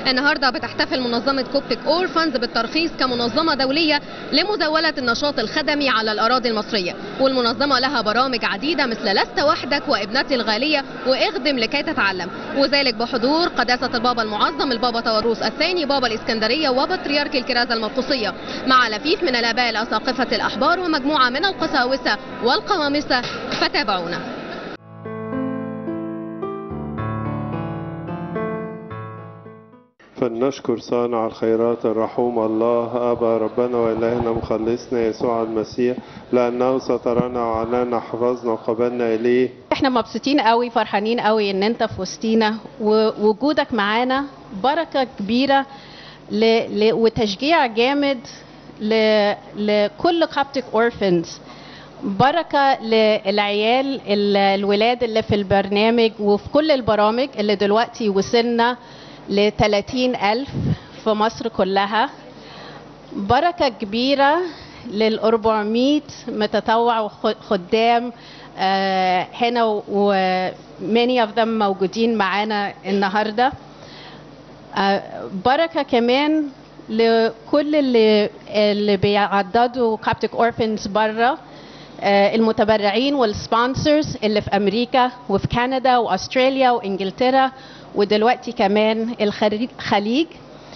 النهارده بتحتفل منظمه كوبتك اورفانز بالترخيص كمنظمه دوليه لمزاوله النشاط الخدمي على الاراضي المصريه والمنظمه لها برامج عديده مثل لست وحدك وابنتي الغاليه واخدم لكي تتعلم وذلك بحضور قداسه البابا المعظم البابا طاووس الثاني بابا الاسكندريه وبطريرك الكرازه المرقسيه مع لفيف من الاباء الاساقفه الاحبار ومجموعه من القساوسه والقوامسه فتابعونا فلنشكر صانع الخيرات الرحوم الله أبا ربنا وإلهنا مخلصنا يسوع المسيح لأنه سترنا وعنانا حفظنا وقبلنا إليه احنا مبسوطين قوي فرحانين قوي ان انت في وسطينا ووجودك معانا بركه كبيره ل... ل... وتشجيع جامد ل... لكل كابتك اورفنز بركه للعيال ال- الولاد اللي في البرنامج وفي كل البرامج اللي دلوقتي وصلنا ل 30 ألف في مصر كلها بركة كبيرة لل 400 متطوع وخدام آه، هنا و many of them موجودين معانا النهارده آه، بركة كمان لكل اللي اللي بيعددوا كابتك اورفنز بره آه، المتبرعين والسبونسرز اللي في امريكا وفي كندا واستراليا وانجلترا ودلوقتي كمان الخليج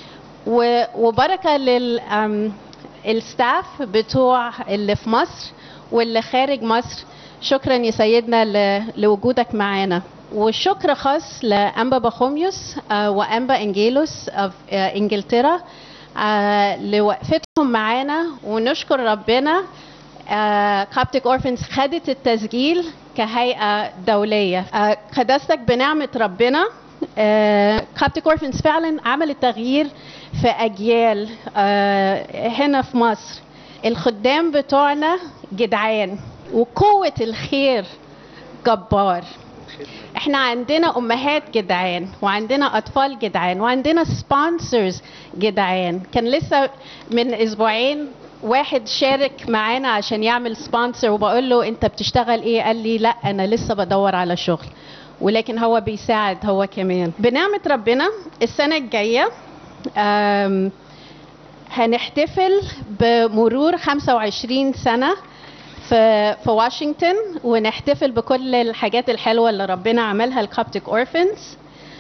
و- وبركه لل أم، الستاف بتوع اللي في مصر واللي خارج مصر شكرا يا سيدنا ل- لوجودك معانا والشكر خاص لأنبا بخوميوس آه، وأنبا إنجيلوس of آه، إنجلترا آه، لوقفتهم معانا ونشكر ربنا كابتك اورفنز خدت التسجيل كهيئه دوليه آه، قداستك بنعمه ربنا كابتك اورفنز فعلا عملت تغيير في اجيال آه، هنا في مصر الخدام بتوعنا جدعان وقوه الخير جبار احنا عندنا امهات جدعان وعندنا اطفال جدعان وعندنا سبونسرز جدعان كان لسه من اسبوعين واحد شارك معانا عشان يعمل سبونسر وبقول له انت بتشتغل ايه قال لي لا انا لسه بدور على شغل ولكن هو بيساعد هو كمان بنعمة ربنا السنة الجاية آم، هنحتفل بمرور 25 سنة في في واشنطن ونحتفل بكل الحاجات الحلوة اللي ربنا عملها الكابتك اورفنز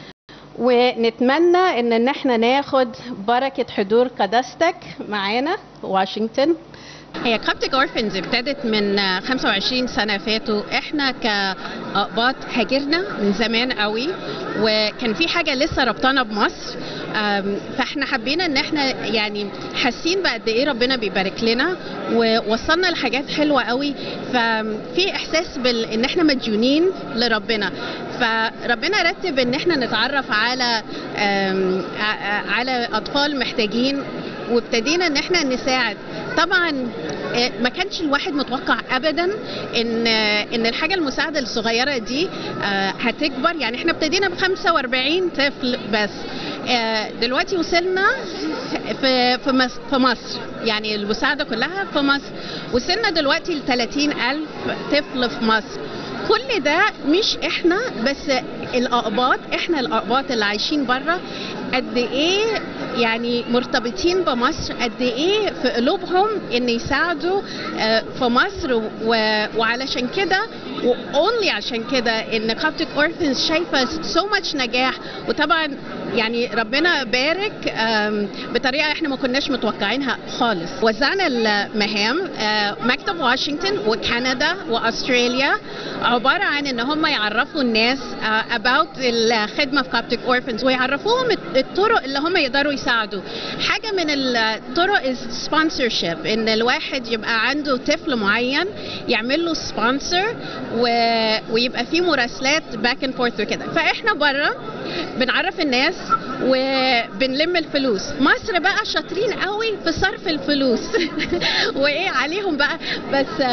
ونتمنى ان ان احنا ناخد بركة حضور قداستك معانا في واشنطن هي كابتك اورفنز ابتدت من آه، 25 سنه فاتوا احنا كاقباط هاجرنا من زمان قوي وكان في حاجه لسه ربطانا بمصر آم، فاحنا حبينا ان احنا يعني حاسين بقد ايه ربنا بيبارك لنا ووصلنا لحاجات حلوه قوي ففي احساس بال ان احنا مديونين لربنا فربنا رتب ان احنا نتعرف على آم، ع- على اطفال محتاجين وابتدينا ان احنا نساعد طبعا آه، ما كانش الواحد متوقع ابدا ان آه، ان الحاجه المساعده الصغيره دي آه، هتكبر يعني احنا ابتدينا ب 45 طفل بس آه، دلوقتي وصلنا في في مصر, في مصر يعني المساعده كلها في مصر وصلنا دلوقتي ل 30 الف طفل في مصر كل ده مش احنا بس الاقباط احنا الاقباط اللي عايشين بره قد ايه يعني مرتبطين بمصر قد ايه في قلوبهم ان يساعدوا آه، في مصر و- وعلشان كده واونلي عشان كده ان كابتك اورفنز شايفه سو ماتش نجاح وطبعا يعني ربنا بارك آم، بطريقه احنا ما كناش متوقعينها خالص وزعنا المهام آه، مكتب واشنطن وكندا واستراليا عباره عن ان هم يعرفوا الناس آه، about الخدمه في كابتك اورفنز ويعرفوهم الطرق اللي هم يقدروا يساعدوا حاجه من الطرق سبونسرشيب ان الواحد يبقى عنده طفل معين يعمل له سبونسر ويبقى في مراسلات باك اند فورث وكده فاحنا بره بنعرف الناس وبنلم الفلوس مصر بقى شاطرين قوي في صرف الفلوس وايه عليهم بقى بس آم،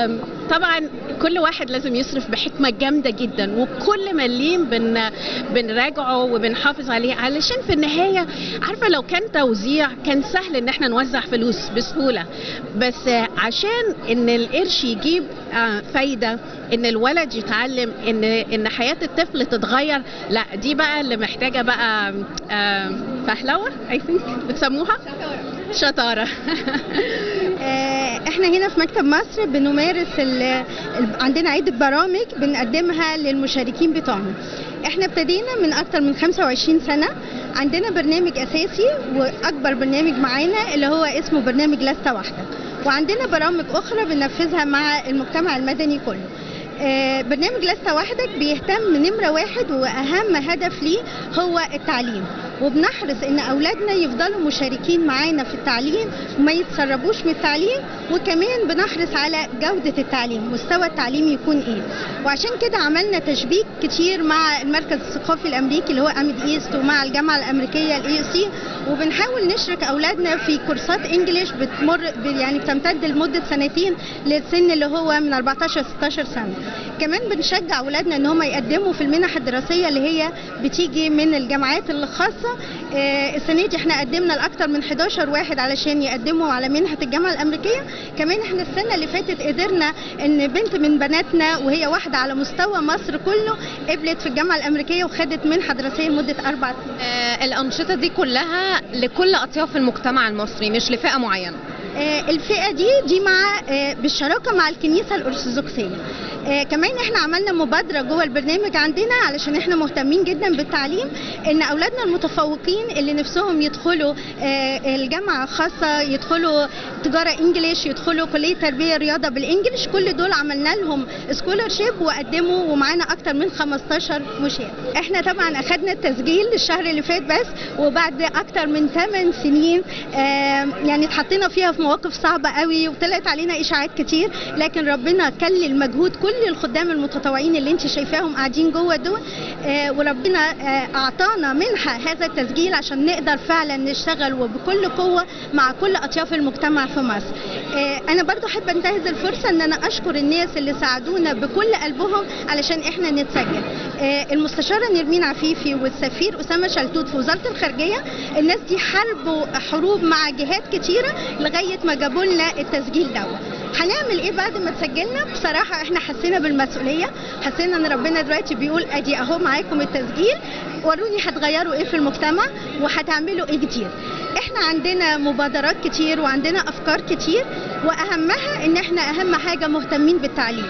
طبعا كل واحد لازم يصرف بحكمه جامده جدا وكل مليم بن بنراجعه وبنحافظ عليه علشان في النهايه عارفه لو كان توزيع كان سهل ان احنا نوزع فلوس بسهوله بس عشان ان القرش يجيب آه، فايده ان الولد يتعلم ان ان حياه الطفل تتغير لا دي بقى اللي محتاجه بقى آه، فهلوه اي ثينك بتسموها شطاره آه، احنا هنا في مكتب مصر بنمارس ال ال- عندنا عدة برامج بنقدمها للمشاركين بتوعنا احنا ابتدينا من اكتر من 25 سنة عندنا برنامج اساسي واكبر برنامج معانا اللي هو اسمه برنامج لستة واحدة وعندنا برامج اخرى بننفذها مع المجتمع المدني كله آه، برنامج لست وحدك بيهتم نمرة واحد وأهم هدف ليه هو التعليم وبنحرص ان اولادنا يفضلوا مشاركين معانا في التعليم وما يتسربوش من التعليم وكمان بنحرص على جودة التعليم مستوى التعليم يكون ايه وعشان كده عملنا تشبيك كتير مع المركز الثقافي الامريكي اللي هو امد ايست ومع الجامعة الامريكية الاي سي وبنحاول نشرك اولادنا في كورسات انجليش بتمر ب- يعني بتمتد لمدة سنتين للسن اللي هو من 14 16 سنة كمان بنشجع اولادنا ان هم يقدموا في المنح الدراسية اللي هي بتيجي من الجامعات الخاصة آه، السنة دي احنا قدمنا لاكثر من 11 واحد علشان يقدموا على منحة الجامعة الامريكية كمان احنا السنة اللي فاتت قدرنا ان بنت من بناتنا وهي واحدة على مستوى مصر كله قبلت في الجامعة الامريكية وخدت منحة دراسية لمدة اربع سنين آه، الأنشطة دي كلها لكل أطياف المجتمع المصري مش لفئة معينة آه، الفئه دي دي مع آه، بالشراكه مع الكنيسه الارثوذكسيه آه، كمان احنا عملنا مبادره جوه البرنامج عندنا علشان احنا مهتمين جدا بالتعليم ان اولادنا المتفوقين اللي نفسهم يدخلوا آه، الجامعه خاصه يدخلوا تجاره انجليش يدخلوا كليه تربيه رياضه بالانجليش كل دول عملنا لهم سكولرشيب وقدموا ومعانا اكتر من 15 مشارك احنا طبعا اخذنا التسجيل الشهر اللي فات بس وبعد اكتر من 8 سنين آه، يعني اتحطينا فيها في مواقف صعبه قوي وطلعت علينا اشاعات كتير لكن ربنا كلل مجهود كل الخدام المتطوعين اللي انت شايفاهم قاعدين جوه دول آه، وربنا آه، اعطانا منحه هذا التسجيل عشان نقدر فعلا نشتغل وبكل قوه مع كل اطياف المجتمع في مصر آه، انا برضو احب انتهز الفرصه ان انا اشكر الناس اللي ساعدونا بكل قلبهم علشان احنا نتسجل آه، المستشاره نرمين عفيفي والسفير اسامه شلتوت في وزاره الخارجيه الناس دي حاربوا حروب مع جهات كتيره لغايه ما جابوا لنا التسجيل دوت هنعمل ايه بعد ما تسجلنا بصراحه احنا حسينا بالمسؤوليه حسينا ان ربنا دلوقتي بيقول ادي اهو معاكم التسجيل وروني هتغيروا ايه في المجتمع وهتعملوا ايه جديد احنا عندنا مبادرات كتير وعندنا افكار كتير واهمها ان احنا اهم حاجه مهتمين بالتعليم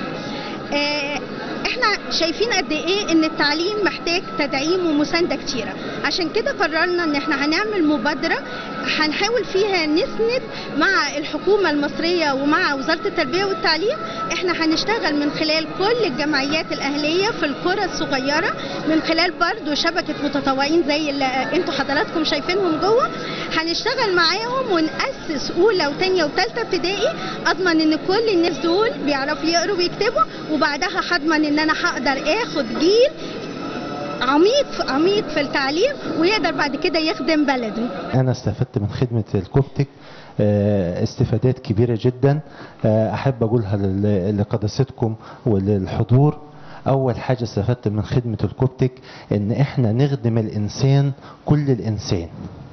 آه، احنا شايفين قد ايه ان التعليم محتاج تدعيم ومسانده كتيره عشان كده قررنا ان احنا هنعمل مبادره هنحاول فيها نسند مع الحكومه المصريه ومع وزاره التربيه والتعليم احنا هنشتغل من خلال كل الجمعيات الاهليه في القرى الصغيره من خلال برضو شبكه متطوعين زي اللي انتوا حضراتكم شايفينهم جوه هنشتغل معاهم ونأسس اولى وثانيه وثالثه ابتدائي اضمن ان كل الناس دول بيعرفوا يقروا ويكتبوا وبعدها هضمن ان انا هقدر اخد جيل عميق عميق في التعليم ويقدر بعد كده يخدم بلده انا استفدت من خدمه الكوبتك آه، استفادات كبيره جدا آه، احب اقولها لل- لقداستكم وللحضور اول حاجه استفدت من خدمه الكوبتك ان احنا نخدم الانسان كل الانسان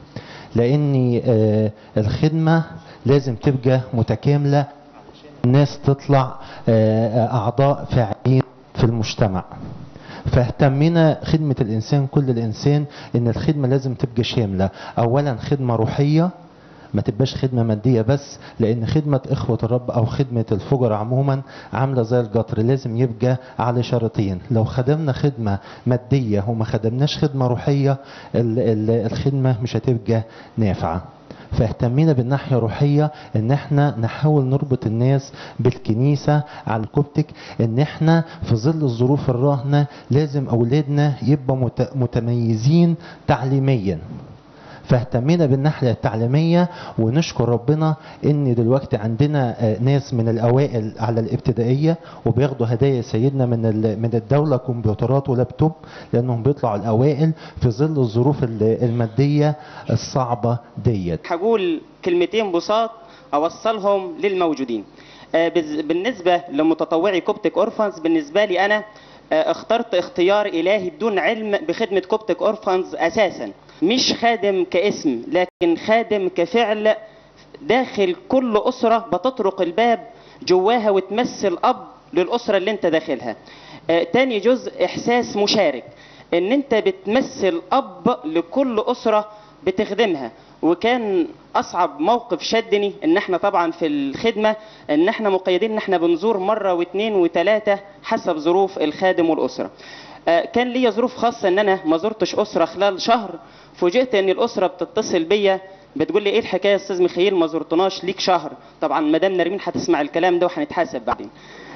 لان آه، الخدمه لازم تبقى متكامله الناس تطلع آه، اعضاء فاعلين في المجتمع فاهتمنا خدمة الإنسان كل الإنسان إن الخدمة لازم تبقى شاملة أولا خدمة روحية ما تبقاش خدمة مادية بس لأن خدمة إخوة الرب أو خدمة الفجر عموما عاملة زي القطر لازم يبقى على شرطين لو خدمنا خدمة مادية وما خدمناش خدمة روحية ال- ال- الخدمة مش هتبقى نافعة فاهتمينا بالناحية الروحية ان احنا نحاول نربط الناس بالكنيسة على الكوبتك ان احنا في ظل الظروف الراهنة لازم اولادنا يبقوا مت- متميزين تعليميا فاهتمينا بالناحية التعليمية ونشكر ربنا ان دلوقتي عندنا آه، ناس من الاوائل على الابتدائية وبياخدوا هدايا سيدنا من ال- من الدولة كمبيوترات ولابتوب لانهم بيطلعوا الاوائل في ظل الظروف ال- المادية الصعبة ديت هقول كلمتين بساط اوصلهم للموجودين آه، بز- بالنسبه لمتطوعي كوبتك اورفانز بالنسبه لي انا آه، اخترت اختيار الهي بدون علم بخدمه كوبتك اورفانز اساسا مش خادم كاسم لكن خادم كفعل داخل كل اسره بتطرق الباب جواها وتمثل اب للاسره اللي انت داخلها آه، تاني جزء احساس مشارك ان انت بتمثل اب لكل اسره بتخدمها وكان اصعب موقف شدني ان احنا طبعا في الخدمه ان احنا مقيدين ان احنا بنزور مره واثنين وثلاثه حسب ظروف الخادم والاسره آه، كان ليا ظروف خاصه ان انا ما زرتش اسره خلال شهر فوجئت ان الاسره بتتصل بيا بتقول لي ايه الحكايه يا استاذ ميخائيل ما زرتناش ليك شهر طبعا مدام نرمين هتسمع الكلام ده وهنتحاسب بعدين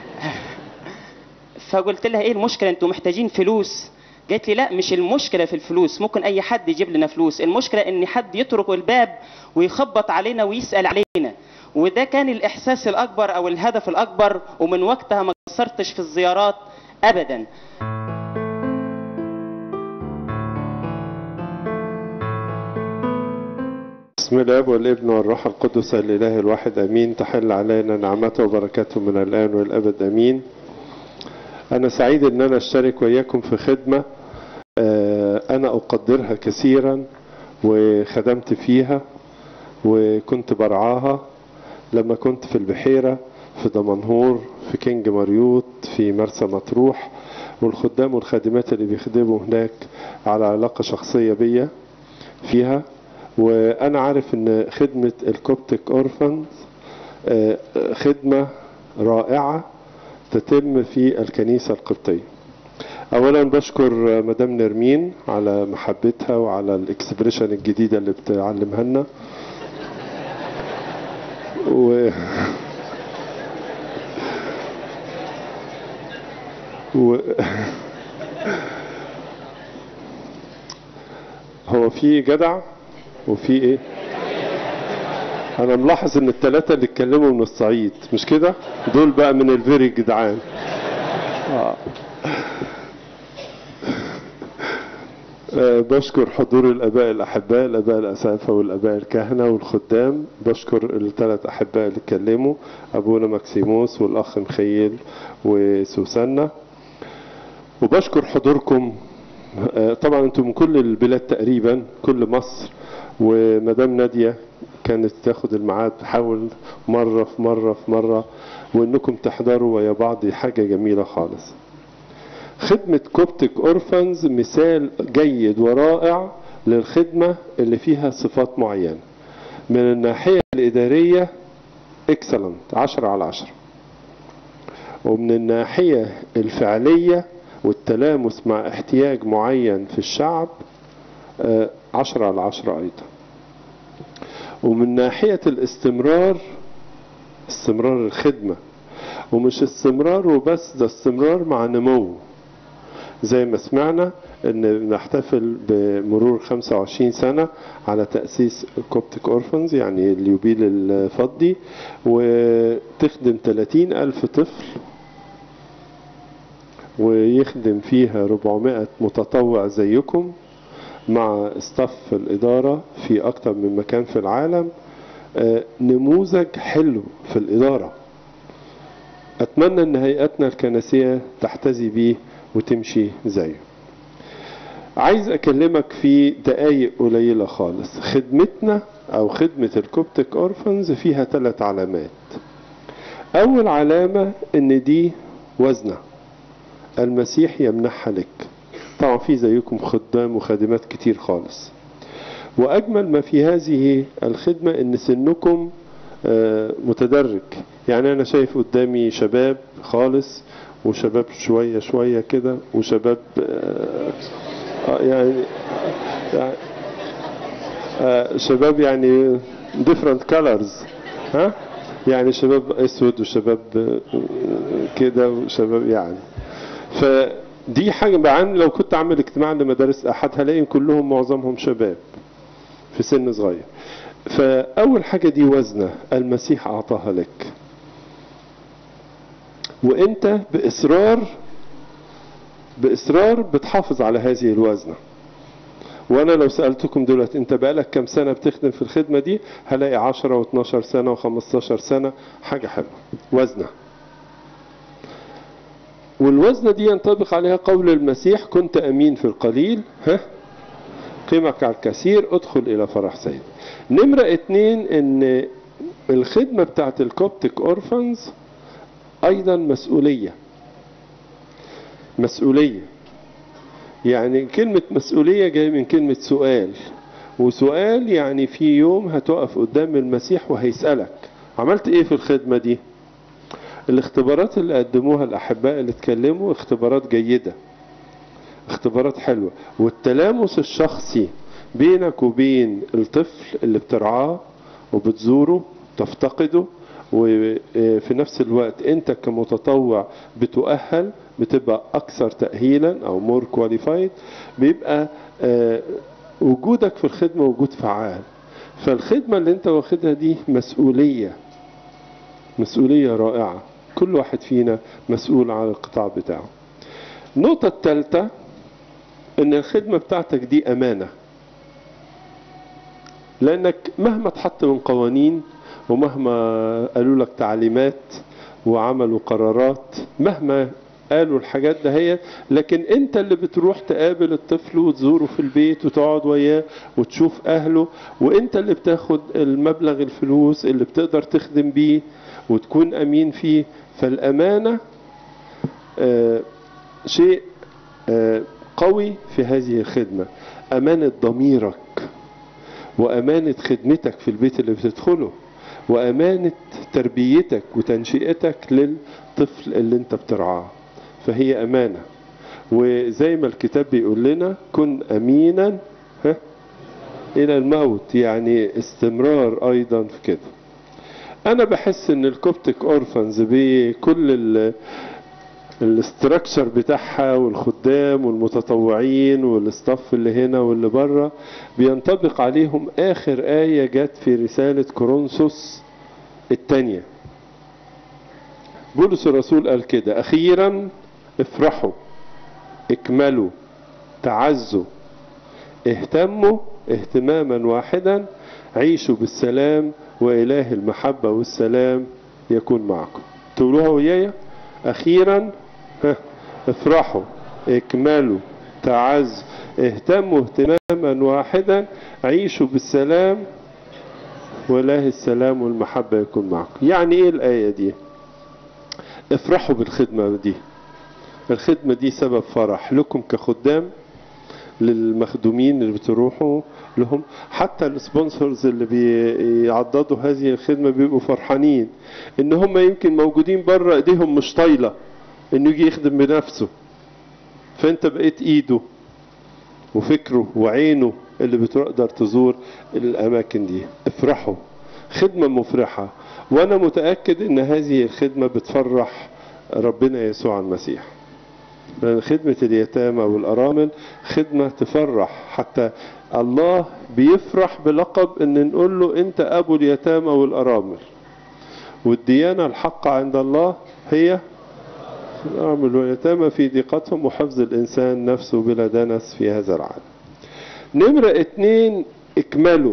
فقلت لها ايه المشكله انتوا محتاجين فلوس قالت لي لا مش المشكله في الفلوس ممكن اي حد يجيب لنا فلوس المشكله ان حد يطرق الباب ويخبط علينا ويسال علينا وده كان الاحساس الاكبر او الهدف الاكبر ومن وقتها ما قصرتش في الزيارات ابدا بسم الله والابن والروح القدس الاله الواحد امين تحل علينا نعمته وبركاته من الان والابد امين انا سعيد ان انا اشترك وياكم في خدمه آه، انا اقدرها كثيرا وخدمت فيها وكنت برعاها لما كنت في البحيره في دمنهور في كينج مريوط في مرسى مطروح والخدام والخادمات اللي بيخدموا هناك على علاقه شخصيه بيا فيها وانا عارف ان خدمه الكوبتك اورفنز آه، خدمه رائعه تتم في الكنيسه القبطيه اولا بشكر مدام نرمين على محبتها وعلى الاكسبريشن الجديده اللي بتعلمها لنا و... و... هو في جدع وفي ايه انا ملاحظ ان الثلاثه اللي اتكلموا من الصعيد مش كده دول بقى من الفيري جدعان آه. آه، بشكر حضور الاباء الاحباء الاباء الاساتذه والاباء الكهنه والخدام بشكر الثلاث احباء اللي اتكلموا ابونا مكسيموس والاخ مخيل وسوسنه وبشكر حضوركم آه، طبعا انتم من كل البلاد تقريبا كل مصر ومدام ناديه كانت تاخد الميعاد تحاول مره في مره في مره وانكم تحضروا ويا بعض دي حاجه جميله خالص خدمة كوبتك أورفنز مثال جيد ورائع للخدمة اللي فيها صفات معينة من الناحية الإدارية اكسلنت عشرة على عشرة ومن الناحية الفعلية والتلامس مع احتياج معين في الشعب آه، عشرة على عشرة أيضا ومن ناحية الاستمرار استمرار الخدمة ومش استمرار وبس ده استمرار مع نمو زي ما سمعنا ان بنحتفل بمرور 25 سنة على تأسيس كوبتك اورفنز يعني اليوبيل الفضي وتخدم 30 ألف طفل ويخدم فيها 400 متطوع زيكم مع استاف الإدارة في أكتر من مكان في العالم آه، نموذج حلو في الإدارة أتمنى أن هيئتنا الكنسية تحتذي بيه وتمشي زيه عايز أكلمك في دقايق قليلة خالص خدمتنا أو خدمة الكوبتك أورفنز فيها ثلاث علامات أول علامة إن دي وزنة المسيح يمنحها لك طبعا في زيكم خدام وخادمات كتير خالص وأجمل ما في هذه الخدمة إن سنكم آه، متدرج يعني أنا شايف قدامي شباب خالص وشباب شوية شوية كده وشباب آه، آه، يعني يعني آه، شباب يعني different colors ها يعني شباب اسود وشباب آه، كده وشباب يعني فدي حاجة مع ان لو كنت عامل اجتماع لمدارس احد هلاقي كلهم معظمهم شباب في سن صغير فاول حاجة دي وزنة المسيح اعطاها لك وانت باصرار باصرار بتحافظ على هذه الوزنه وانا لو سالتكم دلوقتي انت بقالك كام سنه بتخدم في الخدمه دي هلاقي 10 و12 سنه و15 سنه حاجه حلوه وزنه والوزنه دي ينطبق عليها قول المسيح كنت امين في القليل ها قيمك على الكثير ادخل الى فرح سيد نمرة اتنين ان الخدمة بتاعت الكوبتك اورفانز ايضا مسؤولية مسؤولية يعني كلمة مسؤولية جاية من كلمة سؤال وسؤال يعني في يوم هتقف قدام المسيح وهيسألك عملت ايه في الخدمة دي الاختبارات اللي قدموها الاحباء اللي اتكلموا اختبارات جيدة اختبارات حلوة والتلامس الشخصي بينك وبين الطفل اللي بترعاه وبتزوره تفتقده وفي نفس الوقت انت كمتطوع بتؤهل بتبقى اكثر تأهيلا او مور كواليفايد بيبقى آه، وجودك في الخدمة وجود فعال فالخدمة اللي انت واخدها دي مسؤولية مسؤولية رائعة كل واحد فينا مسؤول عن القطاع بتاعه النقطة الثالثة ان الخدمة بتاعتك دي امانة لانك مهما تحط من قوانين ومهما قالوا لك تعليمات وعملوا قرارات مهما قالوا الحاجات ده هي لكن انت اللي بتروح تقابل الطفل وتزوره في البيت وتقعد وياه وتشوف اهله وانت اللي بتاخد المبلغ الفلوس اللي بتقدر تخدم بيه وتكون امين فيه فالامانه آه شيء آه قوي في هذه الخدمه امانه ضميرك وامانه خدمتك في البيت اللي بتدخله وامانه تربيتك وتنشئتك للطفل اللي انت بترعاه فهي امانه وزي ما الكتاب بيقول لنا كن امينا ها الى الموت يعني استمرار ايضا في كده انا بحس ان الكوبتك اورفنز بكل ال الاستراكشر بتاعها والخدام والمتطوعين والاستاف اللي هنا واللي بره بينطبق عليهم اخر ايه جت في رساله كورنثوس الثانيه بولس الرسول قال كده اخيرا افرحوا اكملوا تعزوا اهتموا اهتماما واحدا عيشوا بالسلام واله المحبه والسلام يكون معكم تقولوها ويايا اخيرا ها، افرحوا اكملوا تعزوا اهتموا اهتماما واحدا عيشوا بالسلام وإله السلام والمحبة يكون معكم يعني ايه الآية دي افرحوا بالخدمة دي الخدمة دي سبب فرح لكم كخدام للمخدومين اللي بتروحوا لهم حتى السبونسرز اللي بيعضدوا هذه الخدمة بيبقوا فرحانين ان هم يمكن موجودين بره ايديهم مش طايلة انه يجي يخدم بنفسه فانت بقيت ايده وفكره وعينه اللي بتقدر تزور الاماكن دي افرحوا خدمة مفرحة وانا متأكد ان هذه الخدمة بتفرح ربنا يسوع المسيح لأن خدمة اليتامى والأرامل خدمة تفرح حتى الله بيفرح بلقب ان نقول له انت ابو اليتامى والأرامل والديانة الحقة عند الله هي الأرامل واليتامى في ضيقتهم وحفظ الإنسان نفسه بلا دنس في هذا العالم نمرة اتنين اكملوا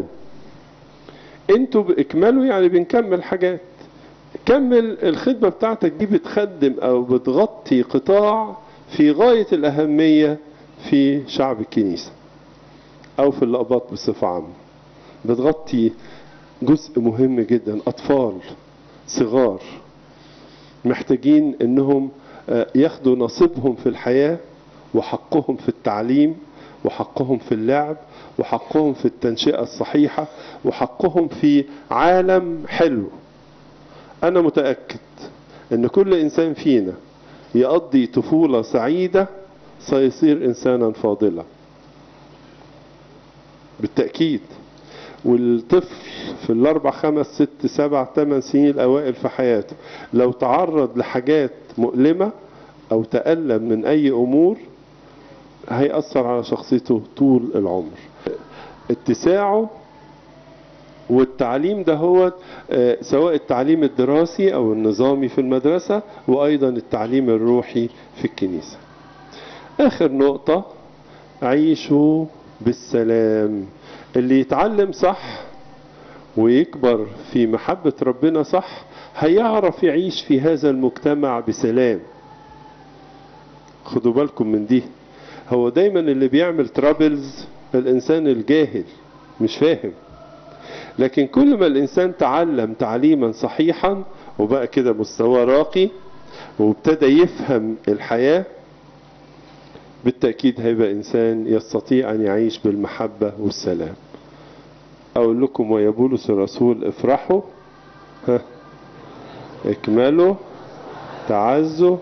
انتوا باكملوا يعني بنكمل حاجات كمل الخدمة بتاعتك دي بتخدم او بتغطي قطاع في غاية الأهمية في شعب الكنيسة أو في الأقباط بصفة عامة بتغطي جزء مهم جدا أطفال صغار محتاجين أنهم ياخدوا نصيبهم في الحياة وحقهم في التعليم وحقهم في اللعب وحقهم في التنشئة الصحيحة وحقهم في عالم حلو أنا متأكد أن كل إنسان فينا يقضي طفولة سعيدة سيصير إنسانا فاضلا بالتأكيد والطفل في الأربع خمس ست سبع ثمان سنين الأوائل في حياته لو تعرض لحاجات مؤلمة أو تألم من أي أمور هيأثر على شخصيته طول العمر اتساعه والتعليم ده هو سواء التعليم الدراسي او النظامي في المدرسة وايضا التعليم الروحي في الكنيسة اخر نقطة عيشوا بالسلام اللي يتعلم صح ويكبر في محبة ربنا صح هيعرف يعيش في هذا المجتمع بسلام خدوا بالكم من دي هو دايما اللي بيعمل ترابلز الإنسان الجاهل مش فاهم لكن كل ما الإنسان تعلم تعليما صحيحا وبقى كده مستوى راقي وابتدى يفهم الحياة بالتأكيد هيبقى إنسان يستطيع أن يعيش بالمحبة والسلام أقول لكم ويا بولس الرسول افرحوا ها اكملوا تعزوا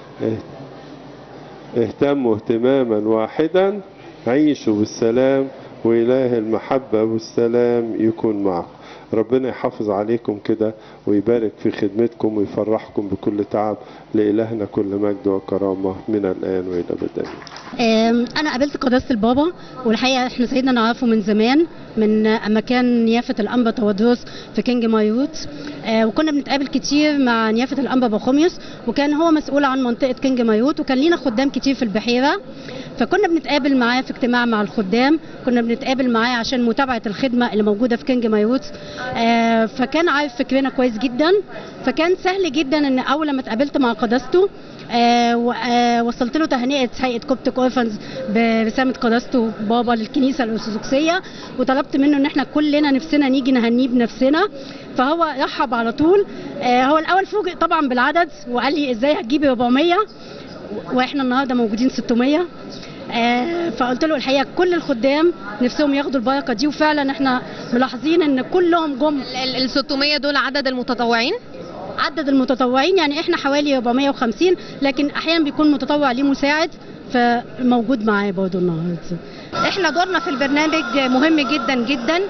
اهتموا اهتماما واحدا عيشوا بالسلام وإله المحبة والسلام يكون معكم ربنا يحافظ عليكم كده ويبارك في خدمتكم ويفرحكم بكل تعب لإلهنا كل مجد وكرامة من الآن وإلى أبد آمين أنا قابلت قداسة البابا والحقيقة احنا سيدنا نعرفه من زمان من أما كان نيافة الأنبا تودروس في كينج مايوت وكنا بنتقابل كتير مع نيافة الأنبا بخوميوس وكان هو مسؤول عن منطقة كينج مايوت وكان لينا خدام كتير في البحيرة فكنا بنتقابل معاه في اجتماع مع الخدام كنا بنتقابل معاه عشان متابعة الخدمة اللي موجودة في كينج مايوت آه فكان عارف فكرنا كويس جدا فكان سهل جدا ان اول لما اتقابلت مع قداسته آه آه وصلت له تهنئه هيئه كوبتك اورفنز برسامه قداسته بابا للكنيسه الارثوذكسيه وطلبت منه ان احنا كلنا نفسنا نيجي نهنيه بنفسنا فهو رحب على طول آه هو الاول فوجئ طبعا بالعدد وقال لي ازاي هتجيبي 400 واحنا النهارده موجودين 600 آه فقلت له الحقيقه كل الخدام نفسهم ياخدوا البركه دي وفعلا احنا ملاحظين ان كلهم جم ال 600 دول عدد المتطوعين عدد المتطوعين يعني احنا حوالي 450 لكن احيانا بيكون متطوع ليه مساعد فموجود معايا برضه النهارده احنا دورنا في البرنامج مهم جدا جدا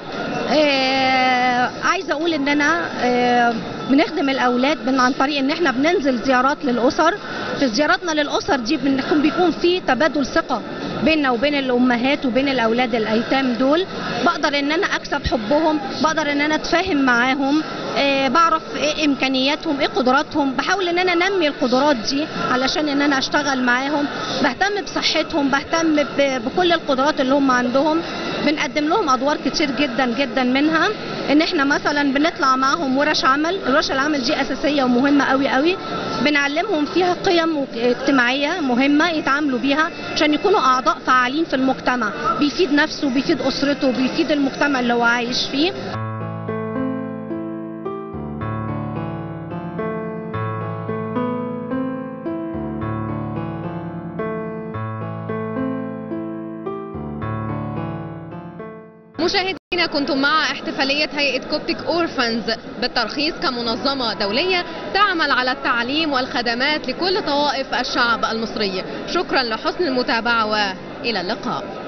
آه عايزه اقول ان انا آه بنخدم الاولاد من عن طريق ان احنا بننزل زيارات للاسر في زياراتنا للاسر دي بنكون بيكون في تبادل ثقه بيننا وبين الامهات وبين الاولاد الايتام دول بقدر ان انا اكسب حبهم بقدر ان انا اتفاهم معاهم آه بعرف ايه امكانياتهم ايه قدراتهم بحاول ان انا انمي القدرات دي علشان ان انا اشتغل معاهم بهتم بصحتهم بهتم بكل القدرات اللي هم عندهم بنقدم لهم ادوار كتير جدا جدا منها ان احنا مثلا بنطلع معاهم ورش عمل ورش العمل دي اساسيه ومهمه قوي قوي بنعلمهم فيها قيم اجتماعيه مهمه يتعاملوا بيها عشان يكونوا اعضاء فعالين في المجتمع بيفيد نفسه بيفيد اسرته بيفيد المجتمع اللي هو عايش فيه مشاهدينا كنتم مع احتفالية هيئة كوبتك أورفنز بالترخيص كمنظمة دولية تعمل على التعليم والخدمات لكل طوائف الشعب المصري شكرا لحسن المتابعة وإلى اللقاء